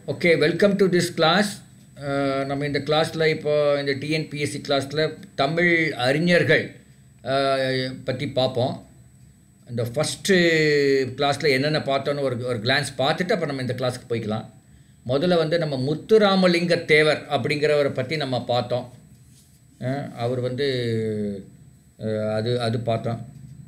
Okay welcome to this class நம்ம இந்த கிளாஸில் இப்போ இந்த டிஎன்பிஎஸ்சி கிளாஸில் தமிழ் அறிஞர்கள் பற்றி பார்ப்போம் இந்த ஃபஸ்ட்டு கிளாஸில் என்னென்ன பார்த்தோன்னு ஒரு ஒரு கிளான்ஸ் பார்த்துட்டு அப்புறம் நம்ம இந்த கிளாஸுக்கு போய்க்கலாம் முதல்ல வந்து நம்ம முத்துராமலிங்க தேவர் அப்படிங்கிறவரை பற்றி நம்ம பார்த்தோம் அஹ் அவர் வந்து அஹ், அது அது பார்த்தோம்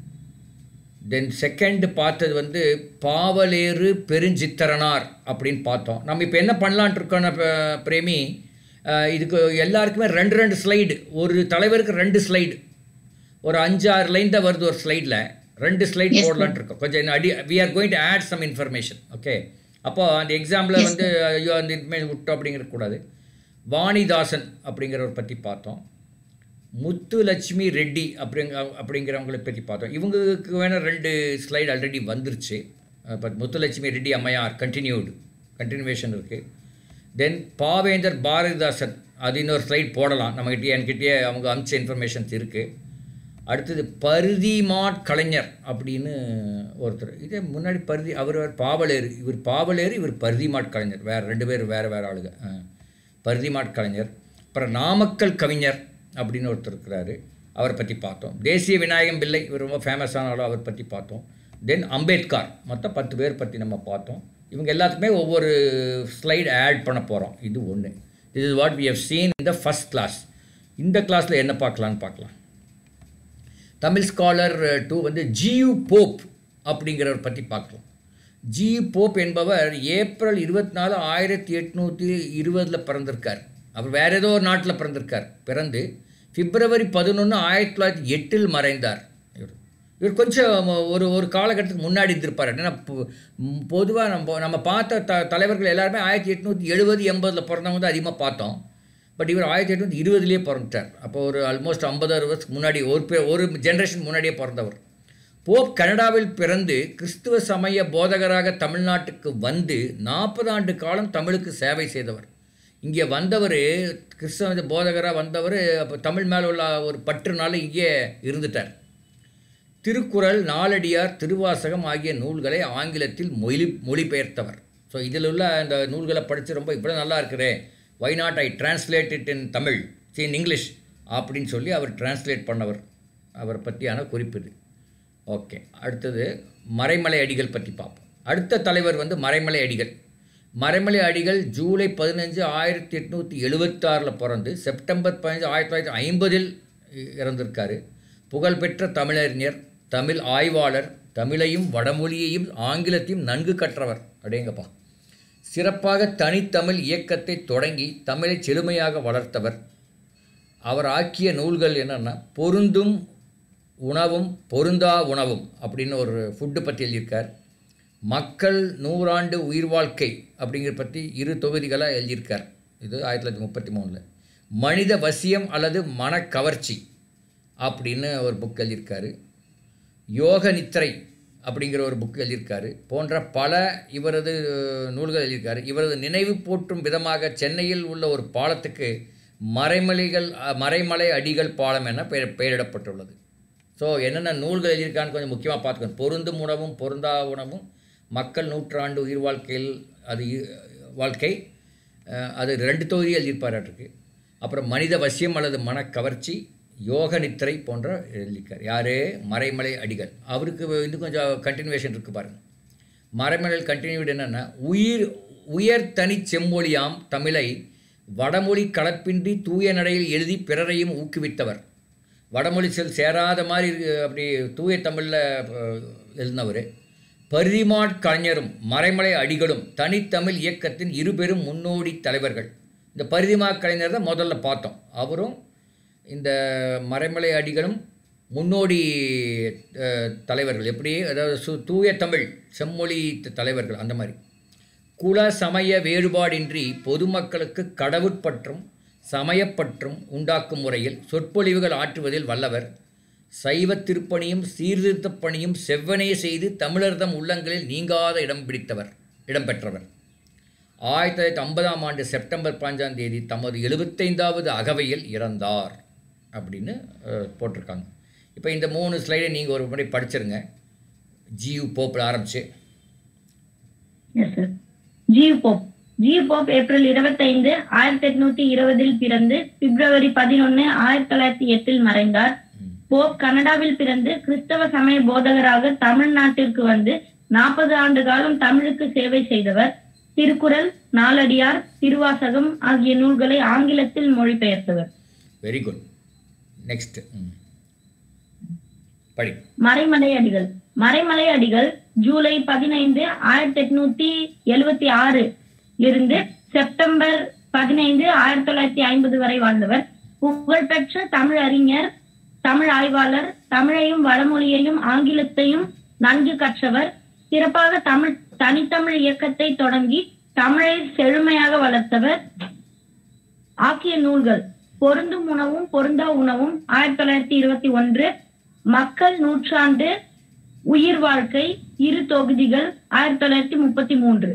தென் செகண்ட் பார்த்தது வந்து பாவலேறு பெருஞ்சித்திரனார் அப்படின்னு பார்த்தோம் நம்ம இப்போ என்ன பண்ணலான்ட்டு இருக்கோம் ப- பிரேமி அஹ், இதுக்கு எல்லாருக்குமே ரெண்டு ரெண்டு ஸ்லைடு ஒரு தலைவருக்கு ரெண்டு ஸ்லைடு ஒரு அஞ்சு ஆறு லைன் தான் வருது ஒரு ஸ்லைடில் ரெண்டு ஸ்லைட் Yes, sir. போடலான்ட்டு இருக்கோம் கொஞ்சம் இன்னும் அடி we are going to add some information okay அப்போ அந்த எக்ஸாம்பிள் Yes, வந்து ஐயோ அந்த இன்ஃபர்மேஷன் விட்டோம் அப்படிங்கிறது கூடாது வாணிதாசன் அப்படிங்கிறவரை பற்றி பார்த்தோம் முத்துலட்சுமி ரெட்டி அப்படிங்க அப்படிங்கிறவங்களை பற்றி பார்த்தோம் இவங்களுக்கு வேணால் ரெண்டு ஸ்லைடு ஆல்ரெடி வந்துருச்சு இப்போ முத்துலட்சுமி ரெட்டி அம்மையார் கண்டினியூடு கண்டினியூவேஷன் இருக்குது தென் பாவேந்தர் பாரதிதாசன் அது இன்னொரு ஸ்லைட் போடலாம் நம்மகிட்டயே என்கிட்டயே அவங்க அமிச்ச இன்ஃபர்மேஷன்ஸ் இருக்குது அடுத்தது பருதிமாட் கலைஞர் அப்படின்னு ஒருத்தர் இதே முன்னாடி பருதி அவர் வேறு பாவலேறு இவர் பாவலேறு இவர் பருதிமாட் கலைஞர் வேறு ரெண்டு பேர் வேறு வேறு ஆளுங்க ஆ. பருதிமாட் கலைஞர் அப்புறம் நாமக்கல் கவிஞர் அப்படின்னு ஒருத்தர் இருக்கிறாரு அவரை பற்றி பார்த்தோம் தேசிய விநாயகம் பிள்ளை இவர் ரொம்ப ஃபேமஸான ஆளோ அவர் பற்றி பார்த்தோம் தென் அம்பேத்கர் மொத்தம் பத்து பேர் பற்றி நம்ம பார்த்தோம் இவங்க எல்லாத்துக்குமே ஒவ்வொரு ஸ்லைடு ஆட் பண்ண போகிறோம் இது ஒன்று this is what we have seen in the first class இந்த கிளாஸில் என்ன பார்க்கலான்னு பார்க்கலாம் தமிழ் ஸ்காலர் டூ வந்து ஜியு போப் அப்படிங்கிறவர் பற்றி பார்க்கலாம் ஜியு போப் என்பவர் ஏப்ரல் இருபத்தி நாலு ஆயிரத்தி எட்நூற்றி இருபதில் பிறந்திருக்கார் அவர் வேற ஏதோ ஒரு நாட்டில் பிறந்திருக்கார் பிறந்து பிப்ரவரி பதினொன்று ஆயிரத்தி தொள்ளாயிரத்தி எட்டில் மறைந்தார் இவர் இவர் கொஞ்சம் ஒரு ஒரு காலகட்டத்துக்கு முன்னாடி இருந்திருப்பார் ஏன்னா பொதுவாக நம்ம நம்ம பார்த்த த தலைவர்கள் எல்லாருமே ஆயிரத்தி எட்நூற்றி எழுபது எண்பதில் பிறந்தவங்க தான் அதிகமாக பார்த்தோம் பட் இவர் ஆயிரத்தி எட்நூற்றி இருபதுலேயே பிறந்துட்டார் அப்போ ஒரு ஆல்மோஸ்ட் ஐம்பது அறுபது வருஷத்துக்கு முன்னாடி ஒரு பே ஒரு ஜென்ரேஷன் முன்னாடியே பிறந்தவர் போப் கனடாவில் பிறந்து கிறிஸ்துவ சமய போதகராக தமிழ்நாட்டுக்கு வந்து நாற்பது ஆண்டு காலம் தமிழுக்கு சேவை செய்தவர் இங்கே வந்தவர் கிறிஸ்தவ போதகராக வந்தவர் அப்போ தமிழ் மேலே உள்ள ஒரு பற்றுனால இங்கே இருந்துட்டார் திருக்குறள் நாலடியார் திருவாசகம் ஆகிய நூல்களை ஆங்கிலத்தில் மொழி மொழிபெயர்த்தவர் ஸோ இதில் உள்ள அந்த நூல்களை படித்து ரொம்ப இவ்வளோ நல்லா இருக்குதே why not I translate it in Tamil in English அப்படின்னு சொல்லி அவர் டிரான்ஸ்லேட் பண்ணவர் அவரை பற்றியான குறிப்பு இது ஓகே அடுத்தது மறைமலை அடிகள் பற்றி பார்ப்போம் அடுத்த தலைவர் வந்து மறைமலை அடிகள் மறைமலை அடிகள் ஜூலை பதினஞ்சு ஆயிரத்தி எட்நூற்றி எழுபத்தாறில் பிறந்து செப்டம்பர் பதினஞ்சு ஆயிரத்தி தொள்ளாயிரத்தி ஐம்பதில் இறந்திருக்காரு புகழ்பெற்ற தமிழறிஞர் தமிழ் ஆய்வாளர் தமிழையும் வடமொழியையும் ஆங்கிலத்தையும் நன்கு கற்றவர் அடேங்கப்பா சிறப்பாக தனித்தமிழ் இயக்கத்தை தொடங்கி தமிழை செழுமையாக வளர்த்தவர் அவர் ஆக்கிய நூல்கள் என்னென்னா பொருந்தும் உணவும் பொருந்தா உணவும் அப்படின்னு ஒரு ஃபுட்டு பற்றி எழுதியிருக்கார் மக்கள் நூறாண்டு உயிர் வாழ்க்கை அப்படிங்கிற பற்றி இரு தொகுதிகளாக எழுதியிருக்கார் இது ஆயிரத்தி தொள்ளாயிரத்தி முப்பத்தி மூணில் மனித வசியம் அல்லது மனக்கவர்ச்சி அப்படின்னு ஒரு புக் எழுதியிருக்காரு யோக நித்திரை அப்படிங்கிற ஒரு புக் எழுதியிருக்காரு போன்ற பல இவரது நூல்கள் எழுதியிருக்காரு இவரது நினைவு போற்றும் விதமாக சென்னையில் உள்ள ஒரு பாலத்துக்கு மறைமலைகள் மறைமலை அடிகள் பாலம் என பெயர் பெயரிடப்பட்டுள்ளது ஸோ என்னென்ன நூல்கள் எழுதியிருக்கான்னு கொஞ்சம் முக்கியமாக பார்த்துக்கணும் பொருந்தும் உணவும் பொருந்தா உணவும் மக்கள் நூற்றாண்டு உயிர் வாழ்க்கையில் அது இ- வாழ்க்கை அஹ், அது ரெண்டு தொகுதி எழுதியிருப்பாராட்டிருக்கு அப்புறம் மனித வசியம் அல்லது மனக்கவர்ச்சி யோக நித்திரை போன்ற எழுதியிருக்கார் யார் மறைமலை அடிகள் அவருக்கு இன்னும் கொஞ்சம் கண்டினியூவேஷன் இருக்குது பாருங்கள் மறைமலையில் கண்டினியூட் என்னென்னா உயிர் உயர் தனி செம்மொழியாம் தமிழை வடமொழி கலப்பின்றி தூய நடையில் எழுதி பிறரையும் ஊக்குவித்தவர் வடமொழி செல் சேராத மாதிரி இருக்கு, அப்படி தூய தமிழில் எழுதினவர் பரிமாட் கலைஞரும் மறைமலை அடிகளும் தனித்தமிழ் இயக்கத்தின் இருபெரும் முன்னோடி தலைவர்கள் இந்த பரிதிமா கலைஞர் தான் முதல்ல பார்த்தோம் அவரும் இந்த மறைமலை அடிகளும் முன்னோடி அஹ், தலைவர்கள் எப்படி அதாவது சு தூய தமிழ் செம்மொழி த- தலைவர்கள் அந்த மாதிரி குல சமய வேறுபாடின்றி பொதுமக்களுக்கு கடவுட்பற்றும் சமயப்பற்றும் உண்டாக்கும் முறையில் சொற்பொழிவுகள் ஆற்றுவதில் வல்லவர் சைவ திருப்பணியும் சீர்திருத்தப் பணியும் செவ்வனே செய்து தமிழர்தம் உள்ளங்களில் நீங்காத இடம் பிடித்தவர் இடம்பெற்றவர் ஆயிரத்தி தொள்ளாயிரத்தி ஐம்பதாம் ஆண்டு செப்டம்பர் பாஞ்சாம் தேதி தமது எழுபத்தைந்தாவது அகவையில் இறந்தார் அப்படின்னு அஹ், போட்டிருக்காங்க இப்போ இந்த மூணு ஸ்லைடை நீங்கள் ஒரு முறை படிச்சிருங்க ஜியு போப்பில் ஆரம்பிச்சு yes sir G U Pope G Pope April இருபத்தைந்து ஆயிரத்தி எட்நூத்தி இருபதில் பிறந்து பிப்ரவரி பதினொன்னு ஆயிரத்தி தொள்ளாயிரத்தி எட்டில் மறைந்தார் போப் கனடாவில் பிறந்து கிறிஸ்தவ சமய போதகராக தமிழ்நாட்டிற்கு வந்து நாற்பது ஆண்டு காலம் தமிழுக்கு சேவை செய்தவர் திருக்குறள் நாலடியார் திருவாசகம் ஆகிய நூல்களை ஆங்கிலத்தில் மொழிபெயர்த்தவர் வெரி குட் நெக்ஸ்ட் படி மறைமலை அடிகள் மறைமலை அடிகள் ஜூலை பதினைந்து ஆயிரத்தி எட்நூத்தி எழுவத்தி ஆறு இருந்து செப்டம்பர் பதினைந்து ஆயிரத்தி தொள்ளாயிரத்தி ஐம்பது வரை வாழ்ந்தவர் புகழ்பெற்ற தமிழ் அறிஞர் தமிழ் ஆய்வாளர் தமிழையும் வடமொழியையும் ஆங்கிலத்தையும் நன்கு கற்றவர் சிறப்பாக தமிழ் தனித்தமிழ் இயக்கத்தை தொடங்கி தமிழை செழுமையாக வளர்த்தவர் ஆக்கிய நூல்கள் பொருந்தும் உணவும் பொருந்தா உணவும் ஆயிரத்தி தொள்ளாயிரத்தி இருபத்தி ஒன்று மக்கள் நூற்றாண்டு உயிர் வாழ்க்கை இரு தொகுதிகள் ஆயிரத்தி தொள்ளாயிரத்தி முப்பத்தி மூன்று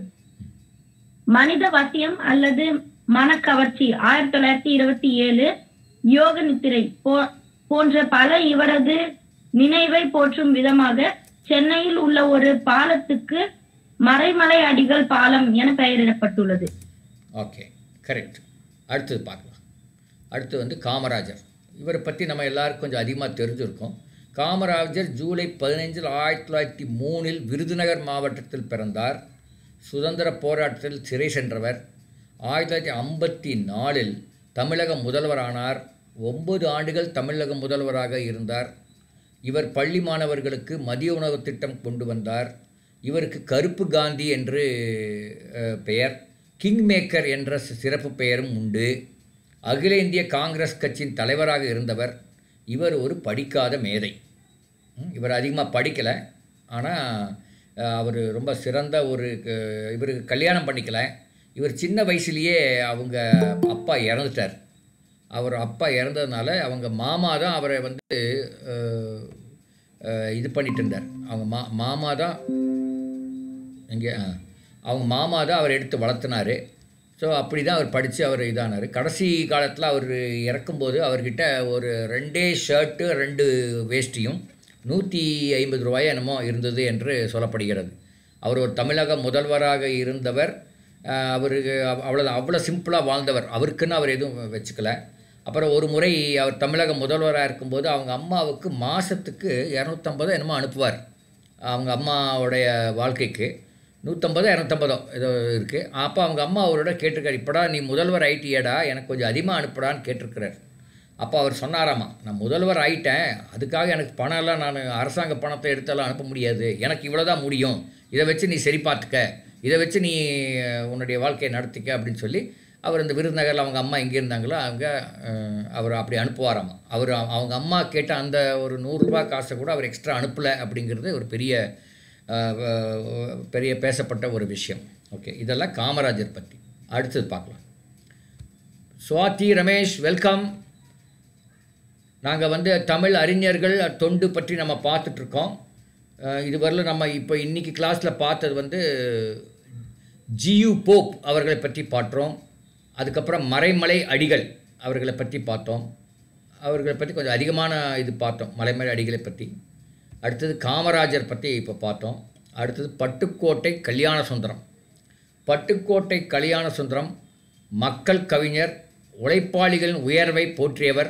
மனித வசியம் அல்லது மனக்கவர்ச்சி ஆயிரத்தி தொள்ளாயிரத்தி இருபத்தி ஏழு யோக நித்திரை போ- போன்ற பல இவரது நினைவை போற்றும் விதமாக சென்னையில் உள்ள ஒரு பாலத்துக்கு மறைமலை அடிகள் பாலம் என பெயரிடப்பட்டுள்ளது ஓகே கரெக்ட் அடுத்தது பார்க்கலாம் அடுத்து வந்து காமராஜர் இவரை பற்றி நம்ம எல்லாருக்கும் கொஞ்சம் அதிகமாக தெரிஞ்சிருக்கோம் காமராஜர் ஜூலை பதினைஞ்சில் ஆயிரத்தி தொள்ளாயிரத்தி மூணில் விருதுநகர் மாவட்டத்தில் பிறந்தார் சுதந்திர போராட்டத்தில் சிறை சென்றவர் ஆயிரத்தி தொள்ளாயிரத்தி ஐம்பத்தி நாலில் தமிழக முதல்வரானார் ஒன்பது ஆண்டுகள் தமிழக முதல்வராக இருந்தார் இவர் பள்ளி மாணவர்களுக்கு மதிய உணவு திட்டம் கொண்டு வந்தார் இவருக்கு கருப்பு காந்தி என்று அஹ், பெயர் கிங் மேக்கர் என்ற சி- சிறப்பு பெயரும் உண்டு அகில இந்திய காங்கிரஸ் கட்சியின் தலைவராக இருந்தவர் இவர் ஒரு படிக்காத மேதை ம், இவர் அதிகமாக படிக்கலை ஆனால் அவர் ரொம்ப சிறந்த ஒரு க- இவருக்கு கல்யாணம் பண்ணிக்கல இவர் சின்ன வயசுலேயே அவங்க அப்பா இறந்துட்டார் அவர் அப்பா இறந்ததுனால அவங்க மாமா தான் அவரை வந்து அஹ், அஹ், இது பண்ணிட்டு இருந்தார் அவங்க மா மாமா தான் இங்கே அவங்க மாமா தான் அவர் எடுத்து வளர்த்துனாரு ஸோ அப்படி தான் அவர் படித்து அவர் இதானார் கடைசி காலத்தில் அவர் இறக்கும்போது அவர்கிட்ட ஒரு ரெண்டே ஷர்ட்டு ரெண்டு வேஷ்டியும் நூற்றி ஐம்பது ரூபாய் என்னமோ இருந்தது என்று சொல்லப்படுகிறது அவர் ஒரு தமிழக முதல்வராக இருந்தவர் அஹ், அவருக்கு அவ்வளோ அவ்வளோ சிம்பிளாக வாழ்ந்தவர் அவருக்குன்னு அவர் எதுவும் வச்சுக்கல அப்புறம் ஒரு முறை அவர் தமிழக முதல்வராக இருக்கும்போது அவங்க அம்மாவுக்கு மாதத்துக்கு இரநூத்தம்பது என்னமோ அனுப்புவார் அவங்க அம்மாவுடைய வாழ்க்கைக்கு நூற்றம்பதோ இரநூத்தம்பதோ ஏதோ இருக்குது அப்போ அவங்க அம்மா அவரோட கேட்டிருக்காரு இப்படா நீ முதல்வர் ஆயிட்டியேடா எனக்கு கொஞ்சம் அதிகமாக அனுப்புடான்னு கேட்டிருக்கிறார் அப்போ அவர் சொன்னாராமா நான் முதல்வர் ஆயிட்டேன் அதுக்காக எனக்கு பணம் எல்லாம் நான் அரசாங்க பணத்தை எடுத்தெல்லாம் அனுப்ப முடியாது எனக்கு இவ்வளோ தான் முடியும் இதை வச்சு நீ சரி பார்த்துக்க இதை வச்சு நீ அஹ், உன்னுடைய வாழ்க்கையை நடத்திக்க அப்படின்னு சொல்லி அவர் இந்த விருதுநகரில் அவங்க அம்மா எங்கே இருந்தாங்களோ அவங்க அஹ், அவர் அப்படி அனுப்புவாராமா அவர் அவ- அவங்க அம்மா கேட்ட அந்த ஒரு நூறுரூவா காசை கூட அவர் எக்ஸ்ட்ரா அனுப்பலை அப்படிங்கிறது ஒரு பெரிய அஹ், அஹ், பெரிய பேசப்பட்ட ஒரு விஷயம் ஓகே இதெல்லாம் காமராஜர் பற்றி அடுத்தது பார்க்கலாம் சுவாதி ரமேஷ் வெல்கம் நாங்கள் வந்து தமிழ் அறிஞர்கள் தொண்டு பற்றி நம்ம பார்த்துட்ருக்கோம் இதுவரையிலும் நம்ம இப்போ இன்னைக்கு கிளாஸில் பார்த்தது வந்து ஜியு போப் அவர்களை பற்றி பார்த்தோம் அதுக்கப்புறம் மறைமலை அடிகள் அவர்களை பற்றி பார்த்தோம் அவர்களை பற்றி கொஞ்சம் அதிகமான இது பார்த்தோம் மலைமலை அடிகளை பற்றி அடுத்தது காமராஜர் பற்றி இப்போ பார்த்தோம் அடுத்தது பட்டுக்கோட்டை கல்யாண சுந்தரம் பட்டுக்கோட்டை கல்யாண சுந்தரம் மக்கள் கவிஞர் உழைப்பாளிகளின் உயர்வை போற்றியவர்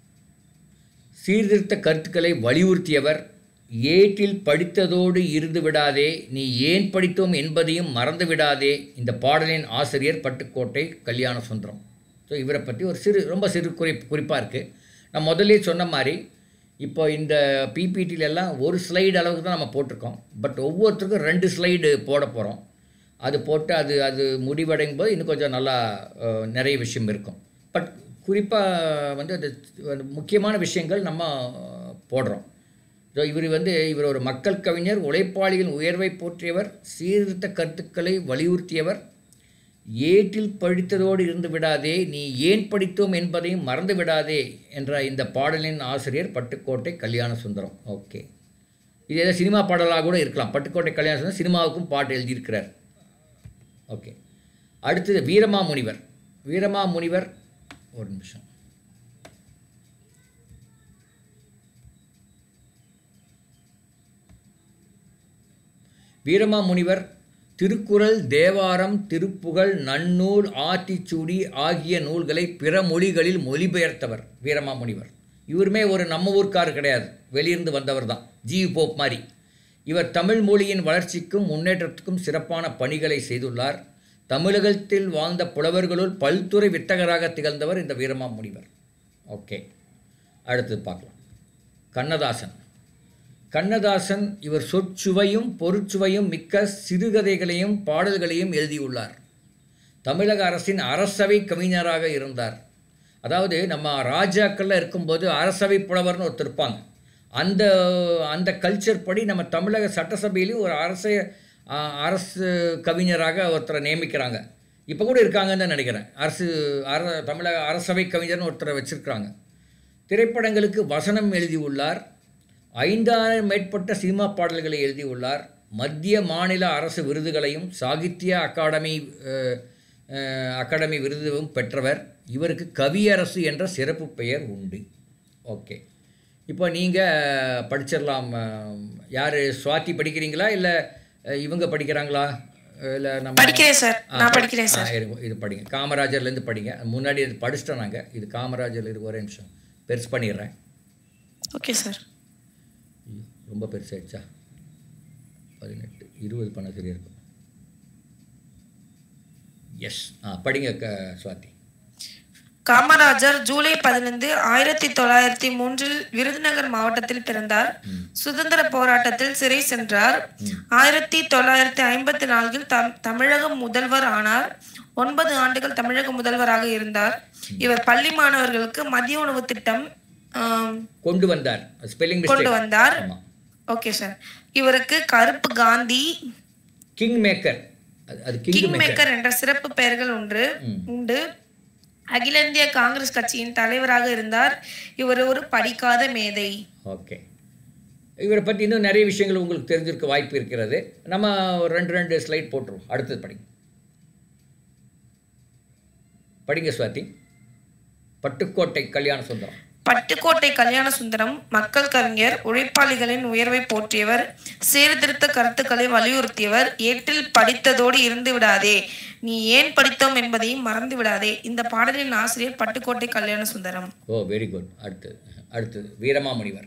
சீர்திருத்த கருத்துக்களை வலியுறுத்தியவர் ஏட்டில் படித்ததோடு இருந்து விடாதே நீ ஏன் படித்தோம் என்பதையும் மறந்து விடாதே இந்த பாடலின் ஆசிரியர் பட்டுக்கோட்டை கல்யாண சுந்தரம் ஸோ இவரை பற்றி ஒரு சிறு ரொம்ப சிறு குறி குறிப்பாக இருக்குது நான் முதல்லே சொன்ன மாதிரி இப்போ இந்த PPT-ல எல்லாம் ஒரு ஸ்லைடு அளவுக்கு தான் நம்ம போட்டிருக்கோம் பட் ஒவ்வொருத்தருக்கும் ரெண்டு ஸ்லைடு போட போகிறோம் அது போட்டு அது அது முடிவடையும் போது இன்னும் கொஞ்சம் நல்லா அஹ், நிறைய விஷயம் இருக்கும் பட் குறிப்பாக வந்து அது அந்த முக்கியமான விஷயங்கள் நம்ம அஹ், போடுறோம் ஸோ இவர் வந்து இவர் ஒரு மக்கள் கவிஞர் உழைப்பாளிகளின் உயர்வை போற்றியவர் சீர்திருத்த கருத்துக்களை வலியுறுத்தியவர் ஏட்டில் படித்ததோடு இருந்து விடாதே நீ ஏன் படித்தோம் என்பதையும் மறந்து விடாதே என்ற இந்த பாடலின் ஆசிரியர் பட்டுக்கோட்டை கல்யாண சுந்தரம் ஓகே இது ஏதோ சினிமா பாடலாக கூட இருக்கலாம் பட்டுக்கோட்டை கல்யாண சுந்தரம் சினிமாவுக்கும் பாட்டு எழுதியிருக்கிறார் ஓகே அடுத்தது வீரமா முனிவர் வீரமா முனிவர் ஒரு நிமிஷம் வீரமா முனிவர் திருக்குறள் தேவாரம் திருப்புகழ் நன்னூல் ஆத்திச்சூடி ஆகிய நூல்களை பிற மொழிகளில் மொழிபெயர்த்தவர் வீரமாமுனிவர் இவருமே ஒரு நம்ம ஊர்க்கார் கிடையாது வெளியிருந்து வந்தவர் தான் ஜி போப் மாதிரி இவர் தமிழ் மொழியின் வளர்ச்சிக்கும் முன்னேற்றத்துக்கும் சிறப்பான பணிகளை செய்துள்ளார் தமிழகத்தில் வாழ்ந்த புலவர்களுள் பல்துறை வித்தகராக திகழ்ந்தவர் இந்த வீரமாமுனிவர் ஓகே அடுத்தது பார்க்கலாம் கண்ணதாசன் கண்ணதாசன் இவர் சொற்சுவையும் பொருட்சுவையும் மிக்க சிறுகதைகளையும் பாடல்களையும் எழுதியுள்ளார் தமிழக அரசின் அரசவை கவிஞராக இருந்தார் அதாவது நம்ம ராஜாக்கள்ல இருக்கும்போது அரசவை புலவர்னு ஒருத்தர் இருப்பாங்க அந்த அந்த கல்ச்சர் படி நம்ம தமிழக சட்டசபையிலையும் ஒரு அரச ஆ, அரசு கவிஞராக ஒருத்தரை நியமிக்கிறாங்க இப்போ கூட இருக்காங்கன்னு தான் நினைக்கிறேன் அரசு அர தமிழக அரசவை கவிஞர்னு ஒருத்தரை வச்சுருக்காங்க திரைப்படங்களுக்கு வசனம் எழுதியுள்ளார் ஐந்தாயிரம் மேற்பட்ட சினிமா பாடல்களை எழுதியுள்ளார் மத்திய மாநில அரசு விருதுகளையும் சாகித்ய அகாடமி அஹ், அஹ், அகாடமி விருதும் பெற்றவர் இவருக்கு கவியரசு என்ற சிறப்பு பெயர் உண்டு ஓகே இப்போ நீங்கள் படிச்சிடலாம் யார் சுவாதி படிக்கிறீங்களா இல்லை இவங்க படிக்கிறாங்களா இல்லை நம்ம படிக்கிறேன் சார் ஆ, நான் படிக்கிறேன் சார் ஆ, இருங்க, இது படிங்க காமராஜர்லேருந்து படிங்க முன்னாடி இது படிச்சிட்டோம் நாங்கள் இது காமராஜர் இருக்கு ஒரே நிமிஷம் பெருசு பண்ணிடுறேன் ஓகே சார் ஐயோ, ரொம்ப பெருசாயிடுச்சா பதினெட்டு இருபது பண்ண சரியா இருக்கும் எஸ் ஆ படிங்க க சுவாதி காமராஜர் ஜூலை பதினைந்து ஆயிரத்தி தொள்ளாயிரத்தி மூன்றில் விருதுநகர் மாவட்டத்தில் பிறந்தார் சுதந்திர போராட்டத்தில் சிறை சென்றார் ஆயிரத்தி தொள்ளாயிரத்தி ஐம்பத்தி நான்கில் தம் தமிழக முதல்வர் ஆனார் ஒன்பது ஆண்டுகள் தமிழக முதல்வராக இருந்தார் இவர் பள்ளி மாணவர்களுக்கு மதிய உணவு திட்டம் ஆம், கொண்டு வந்தார் ஸ்பெல்லிங் கொண்டு மிஸ்டேக் வந்தார் ஆமாம் ஓகே சார் இவருக்கு கருப்பு காந்தி கிங் மேக்கர் அது அது கிங் கிங் மேக்கர் மேக்கர் என்ற சிறப்பு பெயர்கள் ஒன்று உண்டு அகில இந்திய காங்கிரஸ் கட்சியின் தலைவராக இருந்தார் இவர் ஒரு படிக்காத மேதை ஓகே இவரை பற்றி இன்னும் நிறைய விஷயங்கள் உங்களுக்கு தெரிஞ்சிருக்க வாய்ப்பு இருக்கிறது நம்ம ஒரு ரெண்டு ரெண்டு ஸ்லைட் போட்டுருவோம் அடுத்தது படிங்க படிங்க சுவாதி பட்டுக்கோட்டை கல்யாண சுந்தரம் பட்டுக்கோட்டை கல்யாண சுந்தரம் மக்கள் கவிஞர் உழைப்பாளிகளின் உயர்வை போற்றியவர் சீர்திருத்த கருத்துக்களை வலியுறுத்தியவர் ஏட்டில் படித்ததோடு இருந்து விடாதே நீ ஏன் படித்தோம் என்பதையும் மறந்து விடாதே இந்த பாடலின் ஆசிரியர் பட்டுக்கோட்டை கல்யாண சுந்தரம் ஓ வெரி குட் அடுத்தது அடுத்தது வீரமாமுனிவர்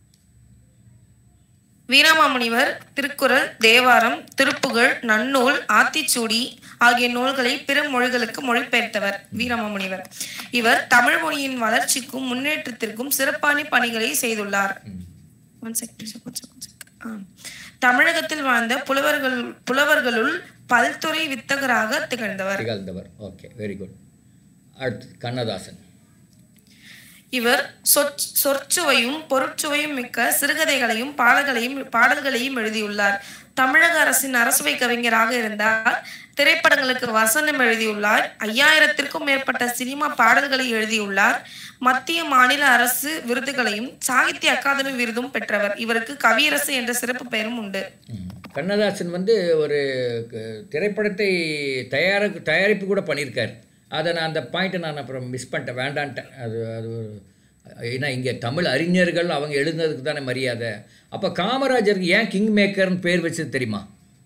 வீரமாமுனிவர் திருக்குறள் தேவாரம் திருப்புகழ் நன்னூல் ஆத்திச்சூடி ஆகிய நூல்களை பிற மொழிகளுக்கு மொழிபெயர்த்தவர் வீரமாமுனிவர் இவர் தமிழ் மொழியின் வளர்ச்சிக்கும் முன்னேற்றத்திற்கும் சிறப்பான பணிகளை செய்துள்ளார் One sec, please, one sec, one sec. ஆ. தமிழகத்தில் வாழ்ந்த புலவர்கள் புலவர்களுள் பல்துறை வித்தகராக திகழ்ந்தவர் திகழ்ந்தவர் ஓகே வெரி குட் அடுத்தது கண்ணதாசன் இவர் சொற் சொற்சுவையும் பொருட்சுவையும் மிக்க சிறுகதைகளையும் பாடல்களையும் பாடல்களையும் எழுதியுள்ளார் தமிழக அரசின் அரசுவை கவிஞராக இருந்தார் திரைப்படங்களுக்கு வசனம் எழுதியுள்ளார் ஐயாயிரத்திற்கும் மேற்பட்ட சினிமா பாடல்களை எழுதியுள்ளார் மத்திய மாநில அரசு விருதுகளையும் சாகித்ய அகாதமி விருதும் பெற்றவர் இவருக்கு கவியரசு என்ற சிறப்பு பெயரும் உண்டு ம். கண்ணதாசன் வந்து ஒரு க- திரைப்படத்தை தயார தயாரிப்பு கூட பண்ணியிருக்கார் அதை நான் அந்த பாயிண்ட்டை நான் அப்புறம் மிஸ் பண்ணிட்டேன் வேண்டான்ட்டேன் அது அது ஒரு- ஏன்னா இங்கே தமிழ் அறிஞர்கள் அவங்க எழுதுனதுக்கு தானே மரியாதை அப்போ காமராஜருக்கு ஏன் கிங் மேக்கர்னு பேர் வச்சது தெரியுமா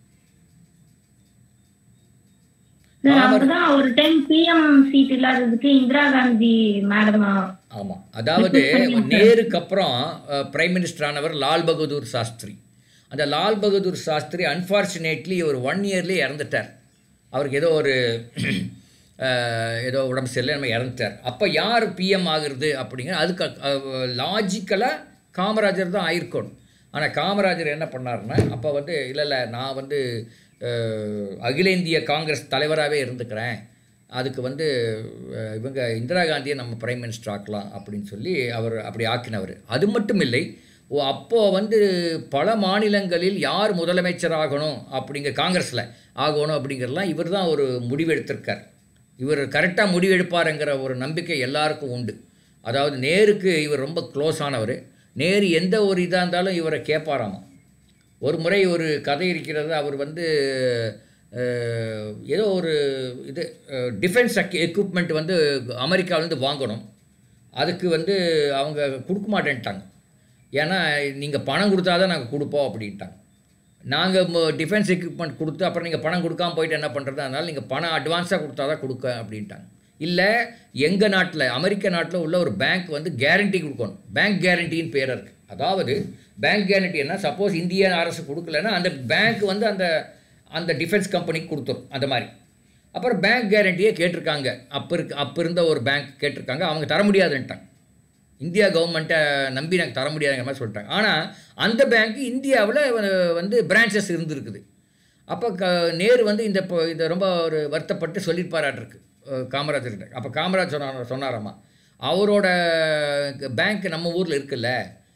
சார் அப்பதான் ஒரு டைம் பிஎம் சீட் இல்லாததுக்கு இந்திரா காந்தி மேடம் ஆமாம் அதாவது நேருக்கு அப்புறம் பிரைம் மினிஸ்டர் ஆனவர் லால் பகதூர் சாஸ்திரி அந்த லால் பகதூர் சாஸ்திரி அன்ஃபார்ச்சுனேட்லி ஒரு ஒன் இயர்லேயே இறந்துட்டார் அவருக்கு ஏதோ ஒரு அஹ், ஏதோ உடம்பு சரியில்லை நம்ம இறந்துட்டார் அப்போ யார் பிஎம் ஆகுறது அப்படிங்கிற அதுக்கு லாஜிக்கலாக காமராஜர் தான் ஆயிருக்கணும் ஆனால் காமராஜர் என்ன பண்ணாருன்னா அப்போ வந்து இல்லை இல்லை நான் வந்து அஹ், அகில இந்திய காங்கிரஸ் தலைவராகவே இருந்துக்கிறேன் அதுக்கு வந்து அஹ், இவங்க இந்திரா காந்தியை நம்ம பிரைம் மினிஸ்டர் ஆக்கலாம் அப்படின்னு சொல்லி அவர் அப்படி ஆக்கினவர் அது மட்டும் இல்லை ஓ அப்போது வந்து பல மாநிலங்களில் யார் முதலமைச்சர் ஆகணும் அப்படிங்கிற காங்கிரஸில் ஆகணும் அப்படிங்கிறதெல்லாம் இவர் தான் ஒரு முடிவெடுத்திருக்கார் இவர் கரெக்டாக முடிவெடுப்பாருங்கிற ஒரு நம்பிக்கை எல்லாருக்கும் உண்டு அதாவது நேருக்கு இவர் ரொம்ப க்ளோஸ் ஆனவர் நேரு எந்த ஒரு இதாக இருந்தாலும் இவரை கேட்பாராமா ஒரு முறை ஒரு கதை இருக்கிறது அவர் வந்து அஹ், ஏதோ ஒரு இது டிஃபென்ஸ் எக்யூப்மெண்ட் வந்து அமெரிக்காவிலேருந்து வாங்கணும் அதுக்கு வந்து அவங்க கொடுக்க மாட்டேன்ட்டாங்க ஏன்னா நீங்கள் பணம் கொடுத்தா தான் நாங்கள் கொடுப்போம் அப்படின்ட்டாங்க நாங்கள் டிஃபென்ஸ் எக்யூப்மெண்ட் கொடுத்து அப்புறம் நீங்கள் பணம் கொடுக்காம போயிட்டு என்ன பண்ணுறது அதனால் நீங்கள் பணம் அட்வான்ஸாக கொடுத்தா தான் கொடுக்க அப்படின்ட்டாங்க இல்லை எங்கள் நாட்டில் அமெரிக்க நாட்டில் உள்ள ஒரு பேங்க் வந்து கேரண்டி கொடுக்கணும் பேங்க் கேரண்டின்னு பேர் இருக்குது அதாவது பேங்க் கேரண்டி என்ன சப்போஸ் இந்திய அரசு கொடுக்கலன்னா அந்த பேங்க் வந்து அந்த அந்த டிஃபென்ஸ் கம்பெனிக்கு கொடுத்துரும் அந்த மாதிரி அப்புறம் பேங்க் கேரண்டியே கேட்டிருக்காங்க அப்போ இருக்கு அப்போ இருந்த ஒரு பேங்க் கேட்டிருக்காங்க அவங்க தர முடியாதுன்ட்டாங்க இந்தியா கவர்மெண்ட்டை நம்பி நாங்கள் தர முடியாதுங்கிற மாதிரி சொல்லிட்டாங்க ஆனால் அந்த பேங்க் இந்தியாவில் வந்து பிரான்ச்சஸ் இருந்திருக்குது அப்போ க நேரு வந்து இந்த இப்போ இதை ரொம்ப ஒரு வருத்தப்பட்டு சொல்லியிருப்பாராட்டிருக்கு காமராஜர்கிட்ட அப்போ காமராஜ் சொன்னார் சொன்னாராமா அவரோட பேங்க் நம்ம ஊரில் இருக்குல்ல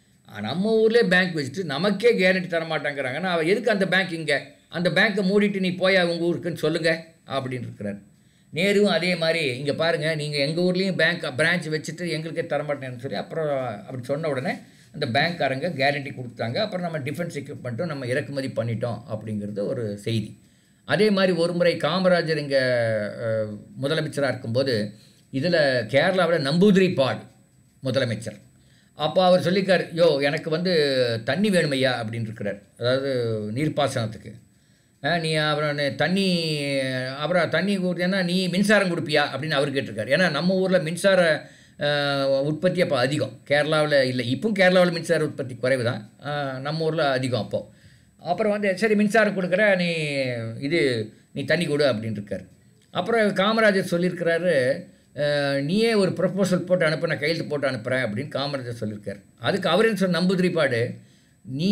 நம்ம ஊர்லேயே பேங்க் வச்சுட்டு நமக்கே கேரண்டி தர மாட்டாங்கிறாங்கன்னா அவர் எதுக்கு அந்த பேங்க் இங்கே அந்த பேங்க்கை மூடிட்டு நீ போய் உங்கள் ஊருக்குன்னு சொல்லுங்கள் அப்படின்னு இருக்கிறார் நேருவும் அதே மாதிரி இங்கே பாருங்கள் நீங்கள் எங்கள் ஊர்லேயும் பேங்க் பிரான்ச் வச்சுட்டு எங்களுக்கே தரமாட்டேன்னு சொல்லி அப்புறம் அப்படி சொன்ன உடனே அந்த பேங்க்காரங்க கேரண்டி கொடுத்தாங்க அப்புறம் நம்ம டிஃபென்ஸ் எக்யூப்மெண்ட்டும் நம்ம இறக்குமதி பண்ணிட்டோம் அப்படிங்கிறது ஒரு செய்தி அதே மாதிரி ஒரு முறை காமராஜர் இங்கே முதலமைச்சராக இருக்கும்போது இதில் கேரளாவில் நம்பூதிரி பாட் முதலமைச்சர் அப்போ அவர் சொல்லிக்கார் யோ எனக்கு வந்து தண்ணி வேணுமையா அப்படின்னு இருக்கிறார் அதாவது நீர்ப்பாசனத்துக்கு அஹ் நீ அப்புறம் நீ தண்ணி அப்புறம் தண்ணி கொடுத்தேன்னா நீ மின்சாரம் கொடுப்பியா அப்படின்னு அவர் கேட்டிருக்காரு ஏன்னா நம்ம ஊரில் மின்சார அஹ், உற்பத்தி அப்போ அதிகம் கேரளாவில் இல்லை இப்பவும் கேரளாவில் மின்சார உற்பத்தி குறைவு தான் அஹ், நம்ம ஊரில் அதிகம் அப்போது அப்புறம் வந்து சரி மின்சாரம் கொடுக்குற நீ இது நீ தண்ணி கொடு அப்படின்னு இருக்காரு அப்புறம் காமராஜர் சொல்லியிருக்கிறாரு அஹ், நீயே ஒரு ப்ரப்போசல் போட்டு அனுப்பு நான் கையெழுத்து போட்டு அனுப்புகிறேன் அப்படின்னு காமராஜர் சொல்லியிருக்காரு அதுக்கு அவர் என்ன சொன்ன நம்புதிரிப்பாடு நீ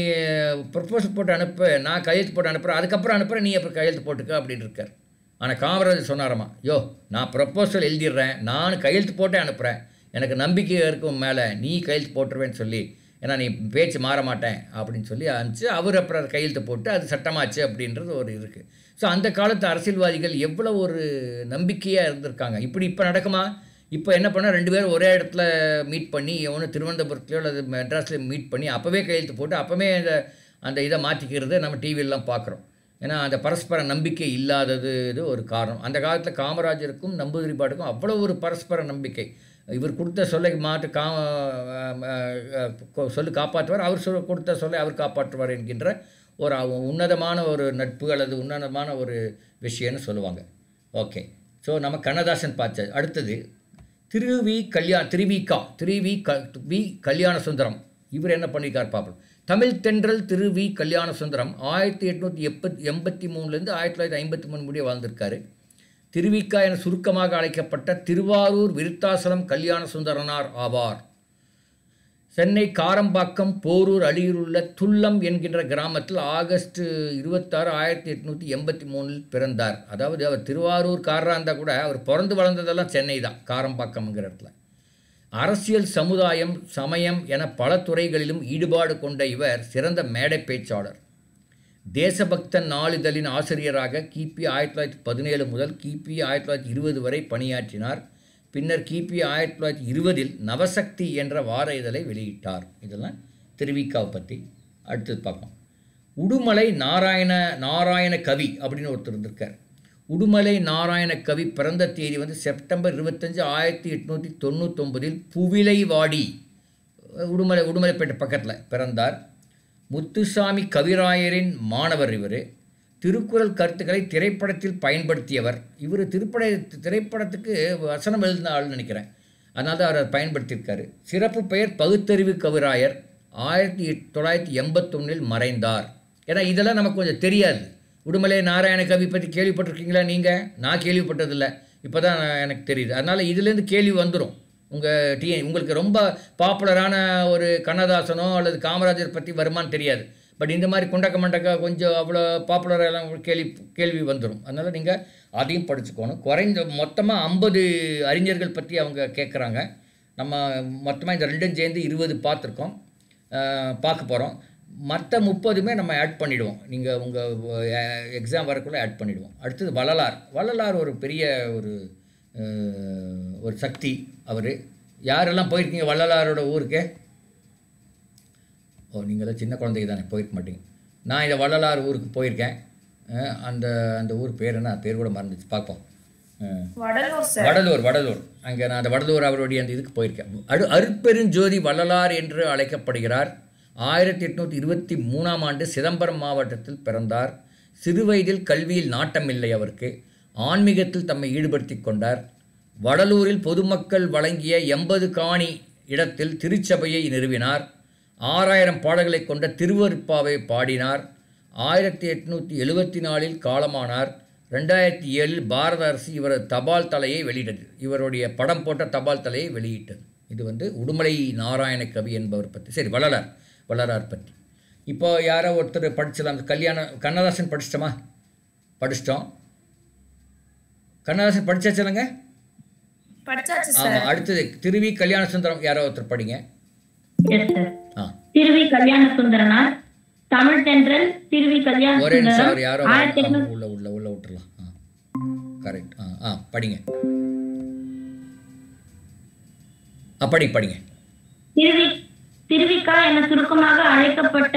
ப்ரப்போசல் போட்டு அனுப்பு நான் கையெழுத்து போட்டு அனுப்புகிறேன் அதுக்கப்புறம் அனுப்புகிறேன் நீ அப்புறம் கையெழுத்து போட்டுக்க அப்படின்னு இருக்கார் ஆனால் காமராஜர் சொன்னாராமா யோ நான் ப்ரப்போசல் எழுதிடுறேன் நான் கையெழுத்து போட்டே அனுப்புகிறேன் எனக்கு நம்பிக்கை இருக்கும் மேலே நீ கையெழுத்து போட்டுருவேன்னு சொல்லி ஏன்னா நீ பேச்சு மாற மாட்டேன் அப்படின்னு சொல்லி அனுப்பிச்சு அவர் அப்புறம் அதை கையெழுத்து போட்டு அது சட்டமாச்சு அப்படின்றது ஒரு இருக்குது ஸோ அந்த காலத்து அரசியல்வாதிகள் எவ்வளோ ஒரு நம்பிக்கையாக இருந்திருக்காங்க இப்படி இப்போ நடக்குமா இப்போ என்ன பண்ணால் ரெண்டு பேரும் ஒரே இடத்துல மீட் பண்ணி ஒன்று திருவனந்தபுரத்துலையோ அல்லது மெட்ராஸ்லையோ மீட் பண்ணி அப்போவே கையெழுத்து போட்டு அப்போவே அந்த அந்த இதை மாற்றிக்கிறத நம்ம டிவியெல்லாம் பார்க்குறோம் ஏன்னா அந்த பரஸ்பர நம்பிக்கை இல்லாதது இது ஒரு காரணம் அந்த காலத்தில் காமராஜருக்கும் நம்பூதிரி பாட்டுக்கும் அவ்வளோ ஒரு பரஸ்பர நம்பிக்கை இவர் கொடுத்த சொல்லை மாற்று கா சொல்லு காப்பாற்றுவார் அவர் சொல் கொடுத்த சொல்லை அவர் காப்பாற்றுவார் என்கின்ற ஒரு அவ- உன்னதமான ஒரு நட்பு அல்லது உன்னதமான ஒரு விஷயம்னு சொல்லுவாங்க ஓகே ஸோ நம்ம கண்ணதாசன் பார்த்த அடுத்தது திருவி கல்யாண் திருவிகா திருவி க வி கல்யாண சுந்தரம் இவர் என்ன பண்ணியிருக்கார் பார்ப்போம் தமிழ் தென்றல் திரு வி கல்யாண சுந்தரம் ஆயிரத்தி எட்நூற்றி எப்பத் எண்பத்தி மூணுலேருந்து ஆயிரத்தி தொள்ளாயிரத்தி ஐம்பத்தி மூணு முடிய வாழ்ந்திருக்காரு திருவிக்கா என சுருக்கமாக அழைக்கப்பட்ட திருவாரூர் விருத்தாசலம் கல்யாண சுந்தரனார் ஆவார் சென்னை காரம்பாக்கம் போரூர் அடியில் உள்ள துல்லம் என்கின்ற கிராமத்தில் ஆகஸ்ட் இருபத்தாறு ஆயிரத்தி எட்நூற்றி எண்பத்தி மூணில் பிறந்தார் அதாவது அவர் திருவாரூர்காரராக இருந்தால் கூட அவர் பிறந்து வளர்ந்ததெல்லாம் சென்னை தான் காரம்பாக்கம்ங்கிற இடத்துல அரசியல் சமுதாயம் சமயம் என பல துறைகளிலும் ஈடுபாடு கொண்ட இவர் சிறந்த மேடை பேச்சாளர் தேசபக்தன் நாளிதழின் ஆசிரியராக கிபி ஆயிரத்தி தொள்ளாயிரத்தி பதினேழு முதல் கிபி ஆயிரத்தி தொள்ளாயிரத்தி இருபது வரை பணியாற்றினார் பின்னர் கிபி ஆயிரத்தி தொள்ளாயிரத்தி இருபதில் நவசக்தி என்ற வார இதழை வெளியிட்டார் இதெல்லாம் திருவிக்காவை பற்றி அடுத்தது பார்ப்போம் உடுமலை நாராயண நாராயண கவி அப்படின்னு ஒருத்தர் இருந்திருக்கார் உடுமலை நாராயண கவி பிறந்த தேதி வந்து செப்டம்பர் இருபத்தஞ்சு ஆயிரத்தி எட்நூற்றி தொண்ணூத்தொம்பதில் புவிலைவாடி உடுமலை உடுமலைப்பேட்டை பக்கத்தில் பிறந்தார் முத்துசாமி கவிராயரின் மாணவர் இவர் திருக்குறள் கருத்துக்களை திரைப்படத்தில் பயன்படுத்தியவர் இவர் திருப்பட திரைப்படத்துக்கு வசனம் எழுதின ஆள்னு நினைக்கிறேன் அதனால தான் அவர் அதை பயன்படுத்தியிருக்காரு சிறப்பு பெயர் பகுத்தறிவு கவிராயர் ஆயிரத்தி எட்- தொள்ளாயிரத்தி எண்பத்தொன்னில் மறைந்தார் ஏன்னா இதெல்லாம் நமக்கு கொஞ்சம் தெரியாது உடுமலை நாராயண கவி பற்றி கேள்விப்பட்டிருக்கீங்களா நீங்கள் நான் கேள்விப்பட்டதில்லை இப்போ தான் எனக்கு தெரியுது அதனால் இதுலேருந்து கேள்வி வந்துடும் உங்கள் டி உங்களுக்கு ரொம்ப பாப்புலரான ஒரு கண்ணதாசனோ அல்லது காமராஜர் பற்றி வருமான்னு தெரியாது பட் இந்த மாதிரி குண்டக்க மண்டக்க கொஞ்சம் அவ்வளோ பாப்புலராக எல்லாம் உங்களுக்கு கேள்வி கேள்வி வந்துடும் அதனால் நீங்கள் அதையும் படிச்சுக்கணும் குறைந்த மொத்தமாக ஐம்பது அறிஞர்கள் பற்றி அவங்க கேட்குறாங்க நம்ம மொத்தமாக இந்த ரெண்டும் சேர்ந்து இருபது பார்த்துருக்கோம் பார்க்க போகிறோம் மற்ற முப்பதுமே நம்ம ஆட் பண்ணிடுவோம் நீங்கள் உங்கள் எக்ஸாம் வரக்குள்ளே ஆட் பண்ணிடுவோம் அடுத்தது வள்ளலார் வள்ளலார் ஒரு பெரிய ஒரு அஹ், ஒரு சக்தி அவர் யாரெல்லாம் போயிருக்கீங்க வள்ளலாரோட ஊருக்கு ஓ நீங்களாம் சின்ன குழந்தைங்க தானே போயிருக்க மாட்டீங்க நான் இந்த வள்ளலார் ஊருக்கு போயிருக்கேன் அஹ், அந்த அந்த ஊர் பேர் என்ன பேர் கூட மறந்துச்சு பார்ப்போம் அஹ், வடலூர் சார் வடலூர் வடலூர் அங்கே நான் அந்த வடலூர் அவருடைய அந்த இதுக்கு போயிருக்கேன் அடு அருட்பெருஞ்சோதி வள்ளலார் என்று அழைக்கப்படுகிறார் ஆயிரத்தி எட்நூற்றி இருபத்தி மூணாம் ஆண்டு சிதம்பரம் மாவட்டத்தில் பிறந்தார் சிறுவயதில் கல்வியில் நாட்டமில்லை அவருக்கு ஆன்மீகத்தில் தம்மை ஈடுபடுத்தி கொண்டார் வடலூரில் பொதுமக்கள் வழங்கிய எண்பது காணி இடத்தில் திருச்சபையை நிறுவினார் ஆறாயிரம் பாடல்களை கொண்ட திருவருப்பாவை பாடினார் ஆயிரத்தி எட்நூற்றி எழுபத்தி நாலில் காலமானார் ரெண்டாயிரத்தி ஏழில் பாரத அரசு இவரது தபால் தலையை வெளியிட்டது இவருடைய படம் போட்ட தபால் தலையை வெளியிட்டது இது வந்து உடுமலை நாராயண கவி என்பவர் பற்றி சரி வள்ளலார் வள்ளலார் பற்றி இப்போ யாரோ ஒருத்தர் படிச்சலாம் கல்யாணம் கண்ணதாசன் படிச்சிட்டோமா படிச்சிட்டோம் கண்ணதாசன் படிச்சாச்சுலங்க படிச்சாச்சு சார் ஆமாம் அடுத்தது திருவி கல்யாண சுந்தரம் யாரோ ஒருத்தர் படிங்க எஸ் சார் ஆ திருவி கல்யாண சுந்தரனார் தமிழ் தென்றல் திருவி கல்யாண ஒரே நிமிஷம் சுந்தரம் அவர் யாரோ ஆயிரத்தி ஆ, எட்நூத்தி உள்ள உள்ள உள்ள விட்டுறலாம் ஆ கரெக்ட் ஆ ஆ படிங்க ஆ படி படிங்க திருவி திருவிக்கா என சுருக்கமாக அழைக்கப்பட்ட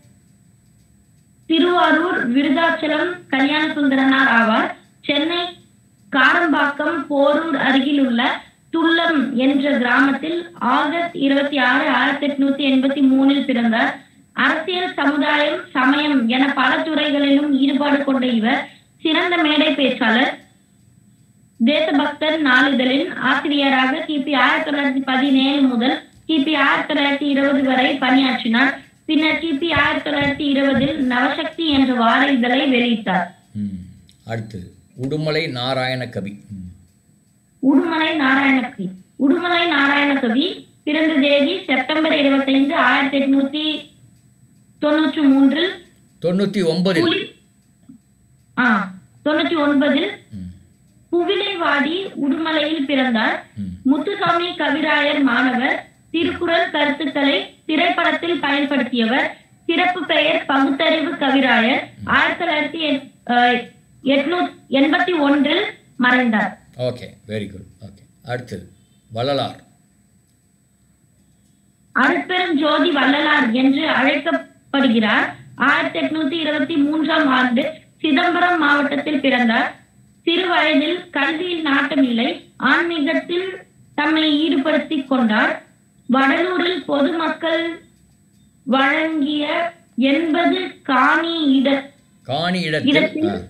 திருவாரூர் விருதாச்சலம் கல்யாண சுந்தரனார் ஆவார் சென்னை காரம்பாக்கம் போரூர் அருகில் உள்ள துள்ளம் என்ற கிராமத்தில் ஆகஸ்ட் இருபத்தி ஆறு ஆயிரத்தி எட்நூத்தி எண்பத்தி மூணில் பிறந்தார் அரசியல் சமுதாயம் சமயம் என பல துறைகளிலும் ஈடுபாடு கொண்ட இவர் சிறந்த மேடை பேச்சாளர் தேசபக்தர் நாளிதழின் ஆசிரியராக கிபி ஆயிரத்தி தொள்ளாயிரத்தி பதினேழு முதல் கிபி ஆயிரத்தி தொள்ளாயிரத்தி இருபது வரை பணியாற்றினார் பின்னர் கிபி ஆயிரத்தி தொள்ளாயிரத்தி இருபதில் நவசக்தி என்ற வார இதழை வெளியிட்டார் ம் அடுத்தது உடுமலை நாராயண கவி ம் உடுமலை நாராயணகவி உடுமலை நாராயணகவி பிறந்த தேதி செப்டம்பர் இருபத்தைந்து ஆயிரத்தி எட்நூத்தி தொண்ணூற்றி மூன்றில் தொண்ணூற்றி ஒன்பதில் புலி ஆ தொண்ணூற்றி ஒன்பதில் ம் புவிலைவாடி உடுமலையில் பிறந்தார் ம் முத்துசாமி கவிராயர் மாணவர் திருக்குறள் கருத்துக்களை திரைப்படத்தில் பயன்படுத்தியவர் சிறப்பு பெயர் பகுத்தறிவு கவிராயர் ஆயிரத்தி தொள்ளாயிரத்தி எட்- அஹ், எட்நூ- எண்பத்தி ஒன்றில் மறைந்தார் ஓகே வெரி குட் ஓகே அடுத்தது வள்ளலார் அருட்பெரும் ஜோதி வள்ளலார் என்று அழைக்கப்படுகிறார் ஆயிரத்தி எட்நூத்தி இருபத்தி மூன்றாம் ஆண்டு சிதம்பரம் மாவட்டத்தில் பிறந்தார் சிறு வயதில் கல்வியில் நாட்டமில்லை ஆன்மீகத்தில் தம்மை ஈடுபடுத்திக் கொண்டார் வடலூரில் பொதுமக்கள் வழங்கிய எண்பது காணி இட காணி இடத்தில் இடத்தில் ஆ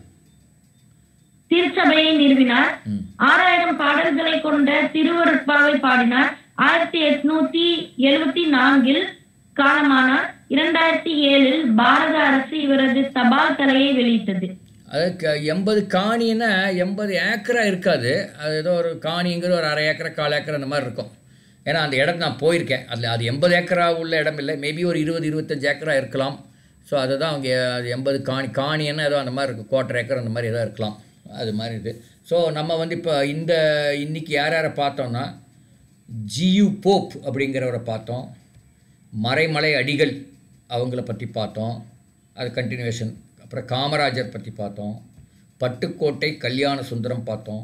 திருச்சபையை நிறுவினார் ம் ஆறாயிரம் பாடல்களை கொண்ட திருவருட்பாவை பாடினார் ஆயிரத்தி எட்நூத்தி எழுபத்தி நான்கில் காலமானார் இரண்டாயிரத்தி ஏழில் பாரத அரசு இவரது தபால் தலையை வெளியிட்டது அதுக்கு எண்பது காணின்னா எண்பது ஏக்கரா இருக்காது அது ஏதோ ஒரு காணிங்கிறது ஒரு அரை ஏக்கரா கால் ஏக்கர் அந்த மாதிரி இருக்கும் ஏன்னா அந்த இடம் நான் போயிருக்கேன் அதில் அது எண்பது ஏக்கரா உள்ள இடம் இல்லை மேபி ஒரு இருபது இருபத்தஞ்சு ஏக்கரா இருக்கலாம் ஸோ அதுதான் அவங்க அது எண்பது காணி காணின்னா ஏதோ அந்த மாதிரி இருக்கும் குவார்டர் ஏக்கர் அந்த மாதிரி ஏதோ இருக்கலாம் அது மாதிரி இது ஸோ நம்ம வந்து இப்போ இந்த இன்னைக்கு யார் யாரை பார்த்தோம்னா ஜியு போப் அப்படிங்கிறவரை பார்த்தோம் மறைமலை அடிகள் அவங்கள பற்றி பார்த்தோம் அது கண்டினியூஷன் அப்புறம் காமராஜர் பற்றி பார்த்தோம் பட்டுக்கோட்டை கல்யாண சுந்தரம் பார்த்தோம்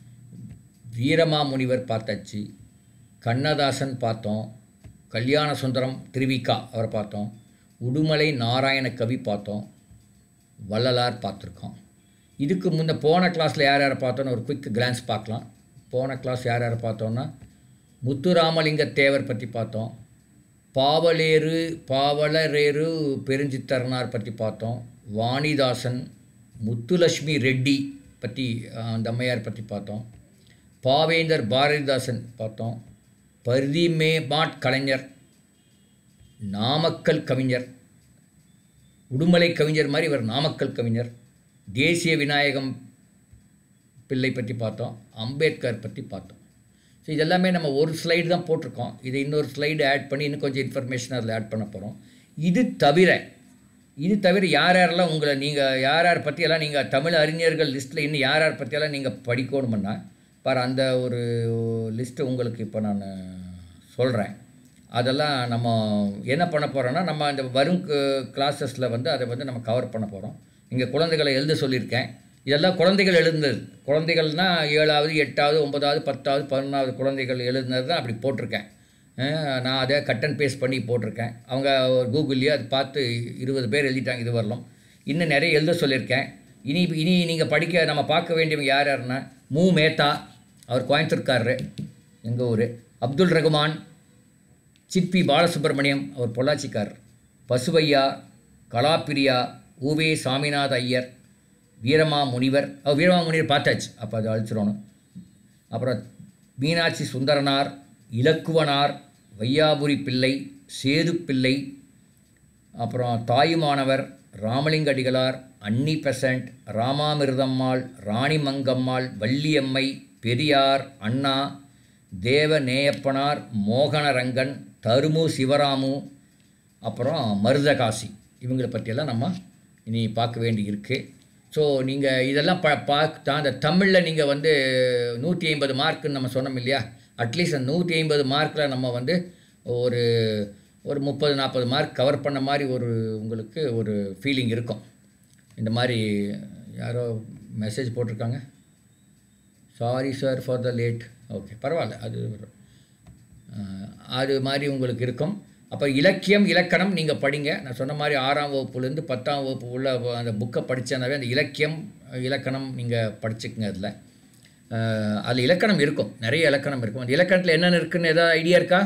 வீரமாமுனிவர் பார்த்தாச்சு கண்ணதாசன் பார்த்தோம் கல்யாண சுந்தரம் திருவிக்கா அவரை பார்த்தோம் உடுமலை நாராயண கவி பார்த்தோம் வள்ளலார் பார்த்துருக்கோம் இதுக்கு முன்ன போன கிளாஸில் யார் யாரை பார்த்தோன்னு ஒரு குயிக் கிளான்ஸ் பார்க்கலாம் போன கிளாஸ் யார் யாரை பார்த்தோன்னா முத்துராமலிங்க தேவர் பற்றி பார்த்தோம் பாவலேறு பாவலரேறு பெருஞ்சித்தரனார் பற்றி பார்த்தோம் வாணிதாசன் முத்துலட்சுமி ரெட்டி பற்றி அஹ், அந்த அம்மையார் பற்றி பார்த்தோம் பாவேந்தர் பாரதிதாசன் பார்த்தோம் பரிதிமே மாட் கலைஞர் நாமக்கல் கவிஞர் உடுமலை கவிஞர் மாதிரி இவர் நாமக்கல் கவிஞர் தேசிய விநாயகம் பிள்ளை பற்றி பார்த்தோம் அம்பேத்கர் பற்றி பார்த்தோம் ஸோ இதெல்லாமே நம்ம ஒரு ஸ்லைடு தான் போட்டிருக்கோம் இதை இன்னொரு ஸ்லைடு ஆட் பண்ணி இன்னும் கொஞ்சம் இன்ஃபர்மேஷன் அதில் ஆட் பண்ண போகிறோம் இது தவிர இது தவிர யார் யாரெல்லாம் உங்களை நீங்கள் யார் யார் பற்றியெல்லாம் நீங்கள் தமிழ் அறிஞர்கள் லிஸ்ட்டில் இன்னும் யார் யார் பற்றியெல்லாம் நீங்கள் படிக்கணுமுன்னா பாரு அந்த ஒரு லிஸ்ட்டு உங்களுக்கு இப்போ நான் சொல்கிறேன் அதெல்லாம் நம்ம என்ன பண்ண போகிறோன்னா நம்ம அந்த வரும் கிளாஸஸில் வந்து அதை வந்து நம்ம கவர் பண்ண போகிறோம் இங்கே குழந்தைகளை எழுத சொல்லியிருக்கேன் இதெல்லாம் குழந்தைகள் எழுதுனது குழந்தைகள்னால் ஏழாவது எட்டாவது ஒன்பதாவது பத்தாவது பதினொன்றாவது குழந்தைகள் எழுதுனது தான் அப்படி போட்டிருக்கேன் அஹ் நான் அதை கட் அண்ட் பேஸ்ட் பண்ணி போட்டிருக்கேன் அவங்க கூகுள்லேயே அது பார்த்து இருபது பேர் எழுதிட்டாங்க இது வரலாம் இன்னும் நிறைய எழுத சொல்லியிருக்கேன் இனி இனி நீங்கள் படிக்க நம்ம பார்க்க வேண்டியவங்க யார் யாருன்னா மு மேத்தா அவர் கோயம்புத்தூர்காரரு எங்கள் ஊர் அப்துல் ரகுமான் சிற்பி பாலசுப்ரமணியம் அவர் பொள்ளாச்சிக்காரர் பசுவையா கலாப்பிரியா ஊவே சாமிநாத ஐயர் வீரமா முனிவர் ஓ, வீரமா முனிவர் பார்த்தாச்சு அப்போ அது அழிச்சிடணும் அப்புறம் மீனாட்சி சுந்தரனார் இலக்குவனார் வையாபுரி பிள்ளை சேது பிள்ளை அப்புறம் தாயுமானவர் ராமலிங்க அடிகளார் அன்னி பெசன்ட் ராமாமிர்தம்மாள் ராணி மங்கம்மாள் வள்ளியம்மை பெரியார் அண்ணா தேவ நேயப்பனார் மோகனரங்கன் தருமு சிவராமு அப்புறம் மருதகாசி இவங்களை பற்றியெல்லாம் நம்ம இனி பார்க்க வேண்டி இருக்கு ஸோ நீங்கள் இதெல்லாம் ப பார்த்தா அந்த தமிழில் நீங்கள் வந்து நூற்றி ஐம்பது மார்க்குன்னு நம்ம சொன்னோம் இல்லையா அட்லீஸ்ட் அந்த நூற்றி ஐம்பது மார்க்கில் நம்ம வந்து ஒரு ஒரு முப்பது நாற்பது மார்க் கவர் பண்ண மாதிரி ஒரு உங்களுக்கு ஒரு ஃபீலிங் இருக்கும் இந்த மாதிரி யாரோ மெசேஜ் போட்டிருக்காங்க sorry sir for the late okay பரவாயில்ல அது அஹ், அது மாதிரி உங்களுக்கு இருக்கும் அப்போ இலக்கியம் இலக்கணம் நீங்கள் படிங்க நான் சொன்ன மாதிரி ஆறாம் வகுப்புலேருந்து பத்தாம் வகுப்பு உள்ள அந்த புக்கை படித்தனாவே அந்த இலக்கியம் இலக்கணம் நீங்கள் படிச்சுக்குங்க அதில் அதில் இலக்கணம் இருக்கும் நிறைய இலக்கணம் இருக்கும் அந்த இலக்கணத்தில் என்னென்ன இருக்குன்னு ஏதாவது ஐடியா இருக்கா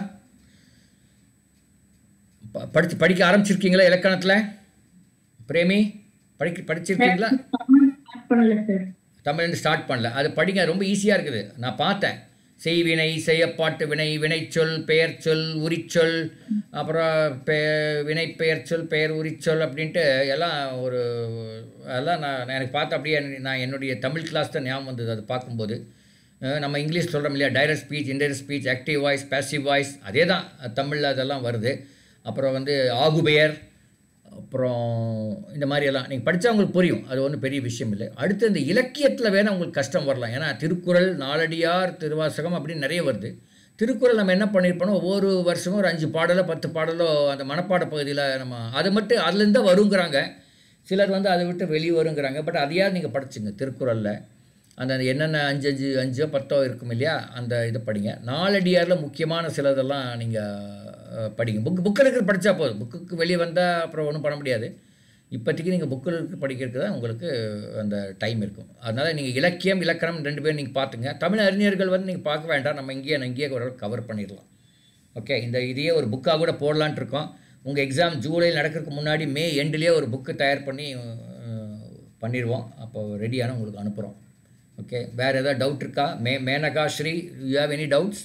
ப- படிச்சு படிக்க ஆரம்பிச்சிருக்கீங்களா இலக்கணத்தில் பிரேமி படிக்க படிச்சிருக்கீங்களா ஸ்டார்ட் பண்ணல சார் தமிழ்லேருந்து ஸ்டார்ட் பண்ணல அது படிங்க ரொம்ப ஈஸியாக இருக்குது நான் பார்த்தேன் செய்வினை செய்யப்பாட்டு வினை வினைச்சொல் பெயர் சொல் உரிச்சொல் அப்புறம் பெ வினை பெயர் சொல் பெயர் உரிச்சொல் அப்படின்ட்டு எல்லாம் ஒரு அதெல்லாம் நான் நான் எனக்கு பார்த்து அப்படியே நான் என்னுடைய தமிழ் கிளாஸ் தான் ஞாபகம் வந்தது அது பார்க்கும்போது அஹ் நம்ம இங்கிலீஷ் சொல்கிறோம் இல்லையா direct speech indirect speech active voice passive voice அதே தான் தமிழில் அதெல்லாம் வருது அப்புறம் வந்து ஆகுபெயர் அப்புறம் இந்த மாதிரி எல்லாம் நீங்கள் படித்தா உங்களுக்கு புரியும் அது ஒன்றும் பெரிய விஷயம் இல்லை அடுத்து இந்த இலக்கியத்தில் வேணால் உங்களுக்கு கஷ்டம் வரலாம் ஏன்னா திருக்குறள் நாலடியார் திருவாசகம் அப்படின்னு நிறைய வருது திருக்குறள் நம்ம என்ன பண்ணியிருப்போம் ஒவ்வொரு வருஷமும் ஒரு அஞ்சு பாடலோ பத்து பாடலோ அந்த மனப்பாட பகுதியில் நம்ம அது மட்டும் அதுலேருந்து தான் வருங்கிறாங்க சிலர் வந்து அதை விட்டு வெளியே வருங்கிறாங்க பட் அதையாவது நீங்கள் படிச்சுங்க திருக்குறளில் அந்த என்னென்ன அஞ்சு அஞ்சு அஞ்சோ பத்தோ இருக்கும் இல்லையா அந்த இதை படிங்க நாலடியாரில் முக்கியமான சிலதெல்லாம் நீங்கள் படிங்க புக் புக்கில் இருக்கிற படித்தா போதும் புக்குக்கு வெளியே வந்தால் அப்புறம் ஒன்றும் பண்ண முடியாது இப்போதைக்கு நீங்கள் புக்கில் இருக்க படிக்கிறதுக்கு தான் உங்களுக்கு அந்த டைம் இருக்கும் அதனால் நீங்கள் இலக்கியம் இலக்கணம் ரெண்டு பேரும் நீங்கள் பார்த்துங்க தமிழ் அறிஞர்கள் வந்து நீங்கள் பார்க்க வேண்டாம் நம்ம இங்கேயே இங்கேயே ஒரு கவர் பண்ணிடலாம் ஓகே இந்த இதையே ஒரு புக்காக கூட போடலான்ட்டு இருக்கோம் உங்கள் எக்ஸாம் ஜூலையில் நடக்கிறதுக்கு முன்னாடி மே எண்ட்லேயே ஒரு புக்கு தயார் பண்ணி அஹ், பண்ணிடுவோம் அப்போ ரெடியான உங்களுக்கு அனுப்புகிறோம் ஓகே வேறு ஏதாவது டவுட் இருக்கா மே Menaka Sri you have any doubts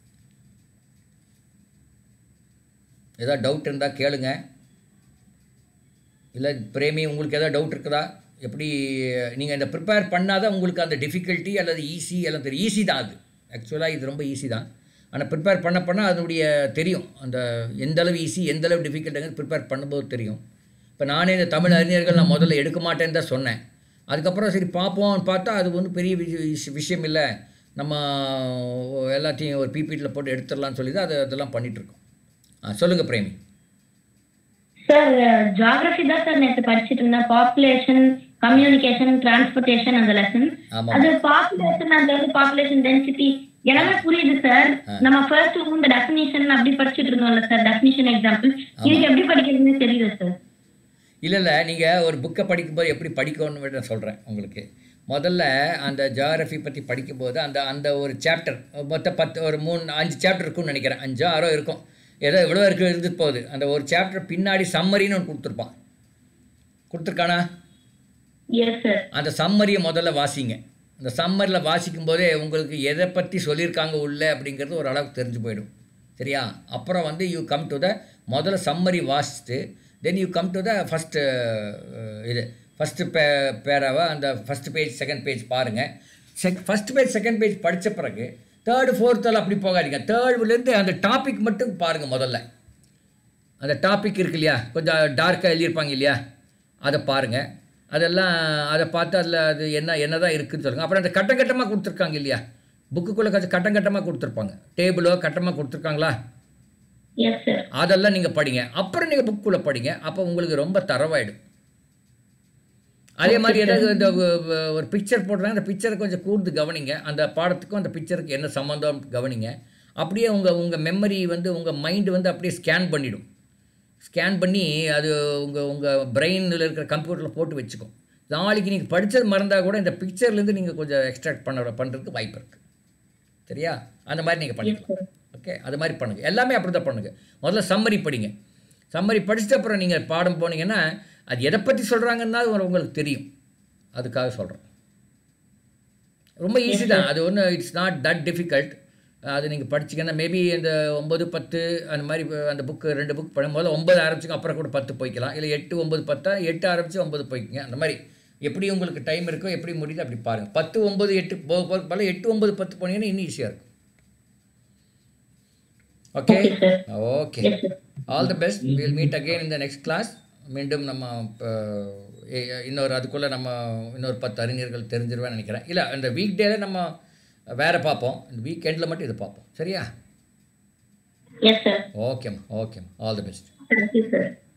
ஏதாவது டவுட் இருந்தால் கேளுங்க இல்லை பிரேமி உங்களுக்கு ஏதாவது டவுட் இருக்குதா எப்படி நீங்கள் இந்த ப்ரிப்பேர் பண்ணாதான் உங்களுக்கு அந்த டிஃபிகல்ட்டி அல்லது ஈஸி எல்லாம் தெரியும் ஈஸி தான் அது ஆக்சுவலாக இது ரொம்ப ஈஸி தான் ஆனால் ப்ரிப்பேர் பண்ண பண்ண அதனுடைய தெரியும் அந்த எந்த அளவு ஈஸி எந்த அளவு டிஃபிகல்ட்டுங்கிறது ப்ரிப்பேர் பண்ணும்போது தெரியும் இப்போ நானே இந்த தமிழ் அறிஞர்கள் நான் முதல்ல எடுக்க மாட்டேன்னு தான் சொன்னேன் அதுக்கப்புறம் சரி பார்ப்போம்னு பார்த்தா அது ஒன்றும் பெரிய விஷ- விஷ- விஷயம் இல்லை நம்ம எல்லாத்தையும் ஒரு பிபிடியில் போட்டு எடுத்துடலாம்னு சொல்லி தான் அது அதெல்லாம் பண்ணிகிட்ருக்கோம் ஆ சொல்லுங்கள் பிரேமி சார் ஜியாகிரபி தான் சார் நேற்று படிச்சிட்டு இருந்தேன் பாப்புலேஷன் கம்யூனிகேஷன் டிரான்ஸ்போர்ட்டேஷன் அந்த லெசன் ஆமாம் அது பாப்புலேஷன் அந்த வந்து பாப்புலேஷன் டென்சிட்டி எல்லாமே புரியுது சார் நம்ம ஃபர்ஸ்ட் இந்த டெஃபினிஷன் அப்படி படிச்சிட்டு இருந்தோம்ல சார் டெஃபினிஷன் எக்ஸாம்பிள் இதுக்கு எப்படி படிக்கிறதுன்னு தெரியல சார் இல்லை இல்லை நீங்கள் ஒரு புக்கை படிக்கும்போது எப்படி படிக்கணும்னு நான் சொல்கிறேன் உங்களுக்கு முதல்ல அந்த ஜியாகிரஃபி பற்றி படிக்கும்போது அந்த அந்த ஒரு சாப்டர் மொத்தம் பத்து ஒரு மூணு அஞ்சு சாப்டர் இருக்கும்னு நினைக்கிறேன் அஞ்சோ ஆறோ இருக்கும் ஏதோ இவ்வளோ இருக்கு இருந்துட்டு போகுது அந்த ஒரு சாப்டர் பின்னாடி சம்மரின்னு ஒன்று கொடுத்துருப்பான் கொடுத்துருக்கானா எஸ் சார் அந்த சம்மரியை முதல்ல வாசிங்க அந்த சம்மரில் வாசிக்கும் போதே உங்களுக்கு எதை பற்றி சொல்லியிருக்காங்க உள்ள அப்படிங்கிறது ஒரு அளவுக்கு தெரிஞ்சு போயிடும் சரியா அப்புறம் வந்து யூ கம் டு த முதல்ல சம்மரி வாசிச்சுட்டு then you come to the first இது ஃபஸ்ட்டு பே பேராவை அந்த ஃபஸ்ட் பேஜ் செகண்ட் பேஜ் பாருங்கள் check first page second page படித்த பிறகு தேர்டு ஃபோர்த்தெல்லாம் அப்படி போகாதீங்க தேர்ட்லேருந்து அந்த டாபிக் மட்டும் பாருங்கள் முதல்ல அந்த டாபிக் இருக்கு இல்லையா கொஞ்சம் டார்க்காக எழுதியிருப்பாங்க இல்லையா அதை பாருங்கள் அதெல்லாம் அதை பார்த்து அதில் அது என்ன என்ன தான் இருக்குதுன்னு சொல்லுங்கள் அப்புறம் அந்த கட்டம் கட்டமாக கொடுத்துருக்காங்க இல்லையா புக்குக்குள்ளே கொஞ்சம் கட்டம் கட்டமாக கொடுத்துருப்பாங்க டேபிளோ கட்டமாக கொடுத்துருக்காங்க எஸ் சார் அதெல்லாம் நீங்கள் படிங்க அப்புறம் நீங்கள் புக்குள்ளே படிங்க அப்போ உங்களுக்கு ரொம்ப தரவாயிடும் அதே மாதிரி ஏதாவது இந்த வ- வ- ஒரு பிக்சர் போடுறாங்க அந்த பிக்சரை கொஞ்சம் கூர்ந்து கவனிங்க அந்த பாடத்துக்கும் அந்த பிக்சருக்கு என்ன சம்மந்தம் கவனிங்க அப்படியே உங்கள் உங்கள் மெமரி வந்து உங்கள் மைண்டு வந்து அப்படியே ஸ்கேன் பண்ணிடும் ஸ்கேன் பண்ணி அது உங்கள் உங்கள் பிரெயினில் இருக்கிற கம்ப்யூட்டரில் போட்டு வச்சுக்கும் நாளைக்கு நீங்கள் படித்தது மறந்தால் கூட இந்த பிக்சர்லேருந்து நீங்கள் கொஞ்சம் எக்ஸ்ட்ராக்ட் பண்ண பண்ணுறதுக்கு வாய்ப்பு இருக்குது சரியா அந்த மாதிரி நீங்கள் பண்ணிக்கலாம் ஓகே அது மாதிரி பண்ணுங்கள் எல்லாமே அப்படி தான் பண்ணுங்கள் முதல்ல சம்மரி படிங்க சம்மரி படிச்சுட்டு அப்புறம் நீங்கள் பாடம் போனீங்கன்னா அது எதை பற்றி சொல்கிறாங்கன்னா அது உங்களுக்கு தெரியும் அதுக்காக சொல்கிறேன் ரொம்ப ஈஸி தான் அது ஒன்றும் இட்ஸ் நாட் தட் டிஃபிகல்ட் அது நீங்கள் படிச்சிங்கன்னா மேபி இந்த ஒம்பது பத்து அந்த மாதிரி அந்த புக்கு ரெண்டு புக் பண்ணும் போது ஒம்பது ஆரம்பிச்சுங்க அப்புறம் கூட பத்து போய்க்கலாம் இல்லை எட்டு ஒம்பது பத்தா எட்டு ஆரம்பித்து ஒம்பது போய்க்குங்க அந்த மாதிரி எப்படி உங்களுக்கு டைம் இருக்கோ எப்படி முடியுது அப்படி பாருங்கள் பத்து ஒம்பது எட்டு போக போக பல எட்டு ஒம்பது பத்து போனீங்கன்னா இன்னும் ஈஸியாக இருக்கும் okay Okay, sir. Okay Yes, sir. All the best will meet again இந்த நெக்ஸ்ட் கிளாஸ் மீண்டும் நம்ம அஹ், எ- இன்னொரு அதுக்குள்ளே நம்ம இன்னொரு பத்து அறிஞர்கள் தெரிஞ்சிருவேன்னு நினைக்கிறேன் இல்லை இந்த வீக் டேல நம்ம வேறு பார்ப்போம் இந்த வீக்கெண்டில் மட்டும் இது பார்ப்போம் சரியா எஸ் சார் ஓகேம்மா ஓகேம்மா all the best thank you sir